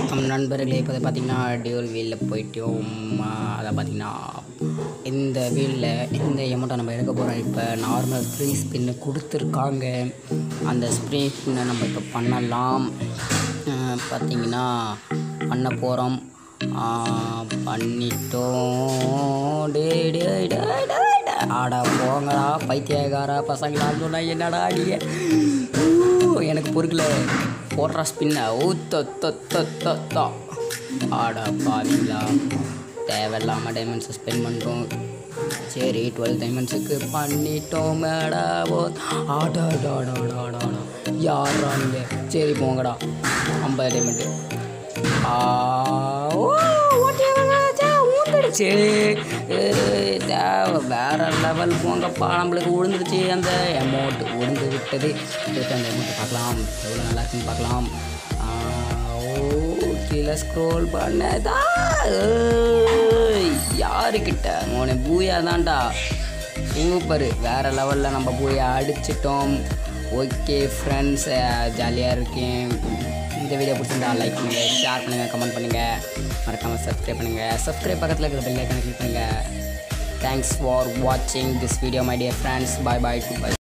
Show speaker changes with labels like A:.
A: வணக்கம் நண்பர்களே இப்போ பார்த்தீங்கன்னா டியூல் வீலில் போயிட்டோம் அதை பார்த்தீங்கன்னா இந்த வீலில் இந்த எமௌண்ட்டை நம்ம எடுக்க போகிறோம் இப்போ நார்மல் ஃப்ரீ ஸ்பின்னு கொடுத்துருக்காங்க அந்த ஸ்ப்ரீ ஸ்பின்னை நம்ம இப்போ பண்ணலாம் அஹ் பார்த்தீங்கன்னா பண்ண போகிறோம் பண்ணிட்டோம் டே டே டே டே டே. ஆடா போங்கடா பைத்தியக்காரா பசங்களா சொன்னா என்னடா அடிய எனக்கு பொறுக்கல போடுற ஸ்பின்ன ஓ தொ தொ தொ தொ தொ ஆடா பாவீங்களா தேவையில்லாமல் டைமண்ட்ஸை ஸ்பெண்ட் பண்ணிட்டோம் சரி டுவெல் டைமண்ட்ஸுக்கு பண்ணிட்டோம் மேடா ஓ ஆடா ஆடா ஆடா ஆடா ஆடா ஆடா யாரா நீங்கள் சரி போங்கடா ஐம்பது டைமண்ட்டு ஊந்துடுச்சு தேவை வேற லெவல் போங்கப்பா நம்மளுக்கு விழுந்துடுச்சு அந்த அமௌண்ட் விழுந்து விட்டது எடுத்து அந்த அமௌண்ட் பார்க்கலாம் எவ்வளோ நல்லா இருக்குன்னு பார்க்கலாம் ஆ, ஓ கீழே ஸ்க்ரோல் பண்ணதா ஏய், யாருக்கிட்ட உன பூயா தான்டா சூப்பர் வேறு லெவலில் நம்ம பூயா அடிச்சிட்டோம் ஓகே ஃப்ரெண்ட்ஸ் ஜாலியாக இருக்கேன் இந்த வீடியோ பிடிச்சிருந்தா லைக் பண்ணுங்கள் ஷேர் பண்ணுங்கள் கமெண்ட் பண்ணுங்கள் மறக்காமல் சப்ஸ்கிரைப் பண்ணுங்கள் சப்ஸ்கிரைப் பக்கத்தில் இருக்கிற பெல் ஐக்கனை கிளிக் பண்ணுங்கள் தேங்க்ஸ் ஃபார் வாட்சிங் this video my dear friends bye bye to by